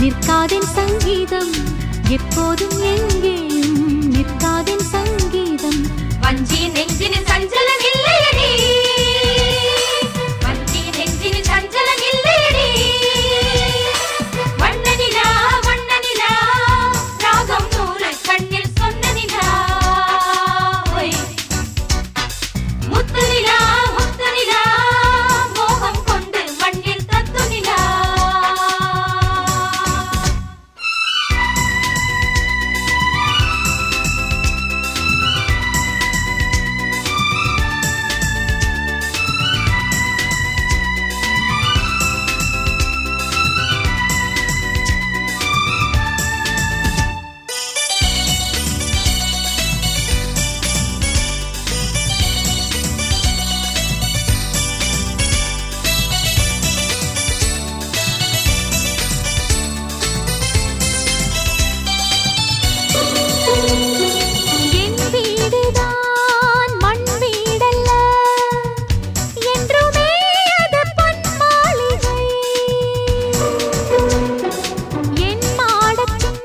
நிற்காதென் சங்கீதம் எப்போதும் எங்கேயும் நிற்காதென் சங்கீதம் வஞ்சி நெஞ்சினில் சஞ்சலம் இல்லையடி வஞ்சி நெஞ்சினில் சஞ்சலம் இல்லையடி வண்ண நிலா வண்ண நிலா ராகம் நூறு கண்ணில் சொன்ன நிலா ஒய். முத்து நிலா முத்து நிலா மோகம் கொண்டு மண்ணில் தத்து நிலா என் வீடுதான் மண் வீடல்ல என்றுமே அது பொன் மாளிகை என் மாடத்தின்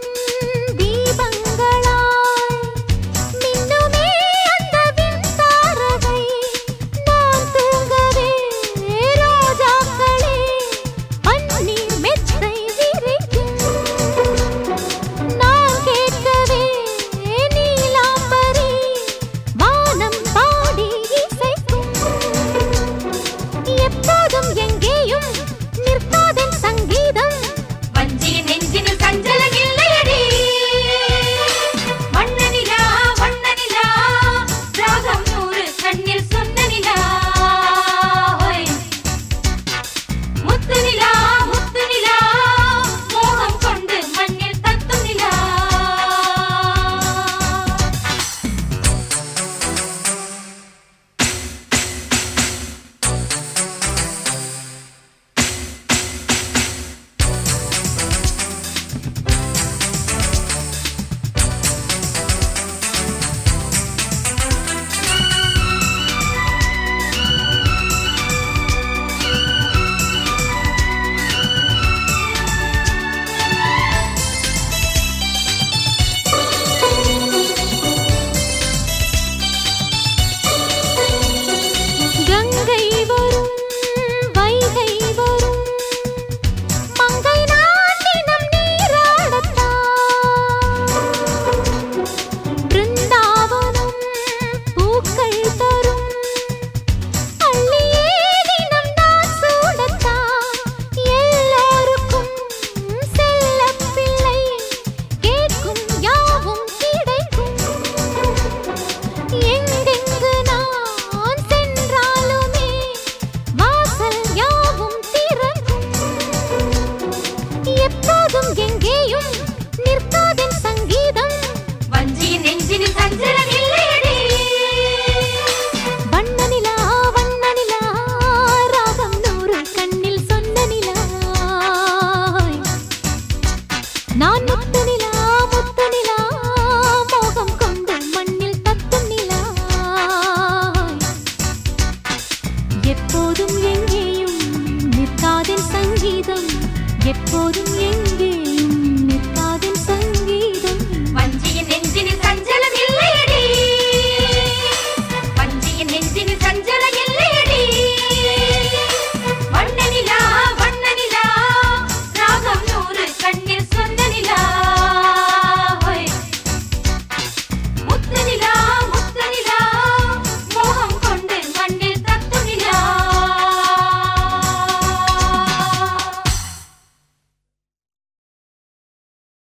தீபங்களாய் மின்னுமே அந்த விண்தாரகை நான் தூங்கவே ரோஜாக்களே பன்னீர் மெத்தை விரிக்கும் நான் கேட்கவே நீலாம்பரி வானம் பாடி இசைக்கும் எப்போதும் எங்கேயும் நிற்காதென் சங்கீதம் வஞ்சி நெஞ்சினில் சஞ்சலம் இல்லையடி வண்ண நிலா வண்ண நிலா ராகம் நூறு கண்ணில் சொன்ன நிலா ஒய். முத்து நிலா முத்து நிலா மோகம் கொண்டு மண்ணில் தத்தும் நிலா கங்கை வரும் வைகை வரும் மங்கை நான் தினம் நீராடத்தான் பிருந்தாவனம் பூக்கள் தரும் அள்ளியே தினம் நான் சூடத்தான் எல்லோருக்கும் செல்லப் பிள்ளை கேட்கும் யாவும் கிடைக்கும் எங்கெங்கு நான் சென்றாலுமே வாசல் யாவும் திறக்கும் எப்போதும் எங்கேயும் நிற்காதென் சங்கீதம் வஞ்சி நெஞ்சினில் சஞ்சலம் இல்லையடி வண்ண நிலா வண்ண நிலா ராகம் நூறு கண்ணில் சொன்ன நிலா நான் முத்து நிலா முத்து நிலா மோகம் கொண்டு மண்ணில் தத்தும் நிலா எப்போதும் எங்கேயும் நிற்காதென் சங்கீதம் எப்போதும் எங்கே